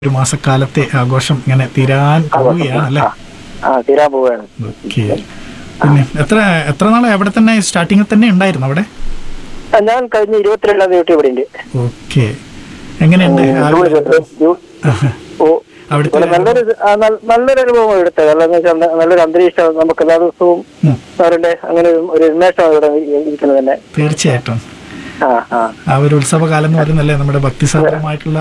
ഒരു മാസക്കാലത്തെ ആഘോഷം ഇങ്ങനെ തീരാൻ പോവുകയാണ് അല്ലേ ആ തീരാൻ പോവുകയാണ് ഓക്കെ പിന്നെ എത്ര എത്ര നാളെ അവിടെ തന്നെ സ്റ്റാർട്ടിങ്ങിൽ തന്നെ ഉണ്ടായിരുന്നു അവിടെ ആ, ഞാൻ കഴിഞ്ഞ ഇരുപത്തിരണ്ടാം തീയതി ഇവിടെ ഉണ്ട് ഓക്കെ എങ്ങനെയുണ്ട് ആ ഒരു- യു- ആഹാ. ഓ അവിടുത്തെ ഇവിടെ നല്ലൊരു ആ, നൽ- നല്ലൊരു അനുഭവം എടുത്തത് കാരണം എന്ന് വെച്ചാൽ ന- നല്ലൊരു അന്തരീക്ഷം നമുക്ക് എല്ലാ ദിവസവും ഉം, അവരുടെ അങ്ങനെ ഒരു- ഒരു ഉന്മേഷമാണ് ഇവിടെ ഇരിക്കുന്നത് തന്നെ തീർച്ചയായിട്ടും ആ ആ ആ ഒരു ഉത്സവകാലം എന്ന് പറയുന്നല്ലേ നമ്മുടെ ഭക്തിസാന്ദ്രമായിട്ടുള്ള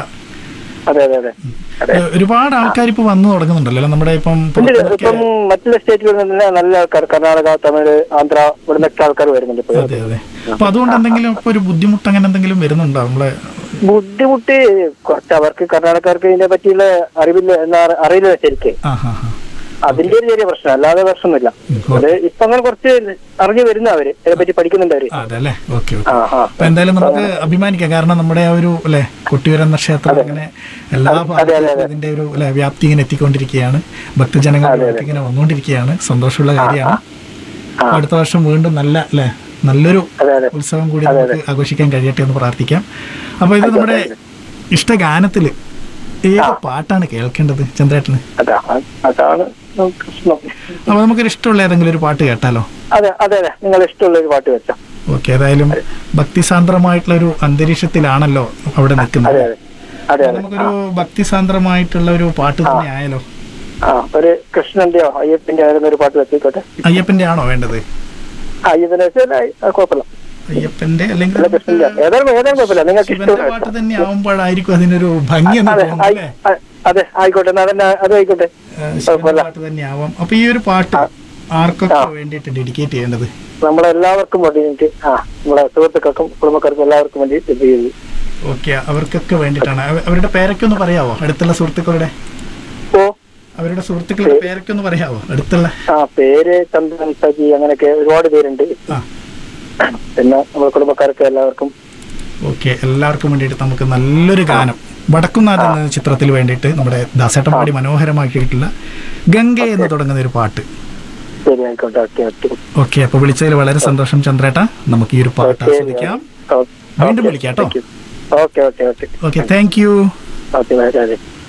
അതെ അതെ അതെ അതെ ഏ, ഒരുപാട് ആൾക്കാർ ഇപ്പൊ വന്നു തുടങ്ങുന്നുണ്ടല്ലോ അല്ലേ? നമ്മുടെ ഇപ്പം ഉണ്ട് പുറത്തുനിന്നൊക്കെ- ഇപ്പം മറ്റുള്ള സ്റ്റേറ്റുകളിൽ നിന്ന് നല്ല ആൾക്കാർ കർണാടക തമിഴ് ആന്ധ്ര ഇവിടുന്നൊക്കെ ആൾക്കാർ വരുന്നുണ്ട് ഇപ്പോൾ അതെ അതെ അപ്പൊ അതുകൊണ്ട് എന്തെങ്കിലും ഇപ്പൊ ഒരു ബുദ്ധിമുട്ട് അങ്ങനെ എന്തെങ്കിലും വരുന്നുണ്ടോ നമ്മളെ ബുദ്ധിമുട്ട് കുറച്ച് അവർക്ക് കർണാടകക്കാർക്ക് ഇതിനെ പറ്റിയുള്ള അറിവില്ല എന്നാ അറിയില്ല ശരിക്ക് ആ ഹാ ഹാ അതിന്റെ ഒരു ചെറിയ പ്രശ്നം അല്ലാതെ പ്രശ്നമൊന്നുമില്ല അത് ഇപ്പൊ അങ്ങനെ കുറച്ച് അറിഞ്ഞു വരുന്ന അവര് ഇതിനെപ്പറ്റി പഠിക്കുന്നുണ്ട് അവര് അതെ അല്ലേ ഓക്കെ ഓക്കെ ആ ആ അപ്പൊ എന്തായാലും നമുക്ക് അഭിമാനിക്കാം കാരണം നമ്മുടെ ആ ഒരു അല്ലെ കൊട്ടിയൂരെന്ന ക്ഷേത്രം അങ്ങനെ എല്ലാ ഭാഗത്തും ഇതിന്റെ ഒരു അല്ലെ വ്യാപ്തി ഇങ്ങനെ എത്തിക്കൊണ്ടിരിക്കുകയാണ് ഭക്തജനങ്ങളിലേക്ക് ഇങ്ങനെ വന്നുകൊണ്ടിരിക്കുകയാണ് സന്തോഷമുള്ള കാര്യമാണ് അപ്പൊ അടുത്ത വർഷം വീണ്ടും നല്ല അല്ലെ നല്ലൊരു അതെ അതെ ഉത്സവം കൂടി നമുക്ക് ആഘോഷിക്കാൻ കഴിയട്ടെ എന്ന് പ്രാർത്ഥിക്കാം അപ്പൊ ഇത് നമ്മുടെ ഇഷ്ടഗാനത്തില് ഏത് പാട്ടാണ് കേൾക്കേണ്ടത് ചന്ദ്രേട്ടന് അതാ അതാണ് പ്രശ്നം അപ്പൊ നമുക്കൊരു ഇഷ്ടമുള്ള ഏതെങ്കിലും ഒരു പാട്ട് കേട്ടാലോ അതെ അതെ അതെ നിങ്ങൾ ഇഷ്ടമുള്ള ഒരു പാട്ട് വെച്ചോ ഓക്കെ ഏതായാലും ഭക്തിസാന്ദ്രമായിട്ടുള്ള ഒരു അന്തരീക്ഷത്തിലാണല്ലോ അവിടെ നിൽക്കുന്നത് അതെ അതെ അതെ അതെ നമുക്കൊരു ഭക്തിസാന്ദ്രമായിട്ടുള്ള ഒരു പാട്ട് തന്നെ ആയാലോ ആ ഒരു കൃഷ്ണന്റെയോ അയ്യപ്പന്റെ ആയിരുന്ന ഒരു പാട്ട് വെച്ചിക്കോട്ടെ അയ്യപ്പന്റെ ആണോ വേണ്ടത് ആ അയ്യപ്പനെ വെച്ചാൽ ആ, കുഴപ്പമില്ല അയ്യപ്പന്റെ അല്ലെങ്കിൽ അല്ല കൃഷ്ണന്റെ ഏതായാലും ഏതായാലും കുഴപ്പമില്ല നിങ്ങൾക്ക് ശിവന്റെ ഇഷ്ടമുള്ള പാട്ട് തന്നെ ആവുമ്പോഴായിരിക്കും അതിനൊരു ഭംഗി എന്ന് അതെ തോന്നുന്നു ആയി- അല്ലേ ആ, അതെ ആയിക്കോട്ടെ എന്നാ അതന്നെ അത് ആയിക്കോട്ടെ ഏഹ് ശിവന്റെ പാട്ട് തന്നെ ആവാം അപ്പൊ ഈ ഒരു പാട്ട് ആർക്കൊക്കെ വേണ്ടിയിട്ട് ഡെഡിക്കേറ്റ് ചെയ്യേണ്ടത് നമ്മളെല്ലാവർക്കും വേണ്ടിയിട്ട് ആ നമ്മളെ സുഹൃത്തുക്കൾക്കും കുടുംബക്കാർക്കും എല്ലാവർക്കും വേണ്ടി ഇത് ചെയ്തു ഓക്കെ അവർക്കൊക്കെ വേണ്ടിയിട്ടാണ് അവ- അവരുടെ പേരൊക്കെ ഒന്ന് പറയാവോ അടുത്തുള്ള സുഹൃത്തുക്കളുടെ ഓ അവരുടെ സുഹൃത്തുക്കളുടെ പേരൊക്കെ ഒന്ന് പറയാവോ അടുത്തുള്ള ആ പേര് ചന്ദ്രൻ സജി അങ്ങനെയൊക്കെ ഒരുപാട് പേരുണ്ട് ആ പിന്നെ നമ്മുടെ കുടുംബക്കാർക്ക് എല്ലാവർക്കും ഓക്കെ എല്ലാവർക്കും വേണ്ടിയിട്ട് നമുക്ക് നല്ലൊരു ഗാനം വടക്കുന്നാഥ് എന്ന ചിത്രത്തിൽ വേണ്ടിയിട്ട് നമ്മുടെ ദാസേട്ടൻ പാടി മനോഹരമാക്കിയിട്ടുള്ള ഗംഗ എന്ന് തുടങ്ങുന്ന ഒരു പാട്ട് ശരി ആയിക്കോട്ടെ ഓക്കെ ഓക്കെ ഓക്കെ അപ്പൊ വിളിച്ചതിൽ വളരെ സന്തോഷം ചന്ദ്രേട്ട നമുക്ക് ഈ ഒരു പാട്ട് ആസ്വദിക്കാം വീണ്ടും വിളിക്കാം കേട്ടോ okay okay okay okay thank you okay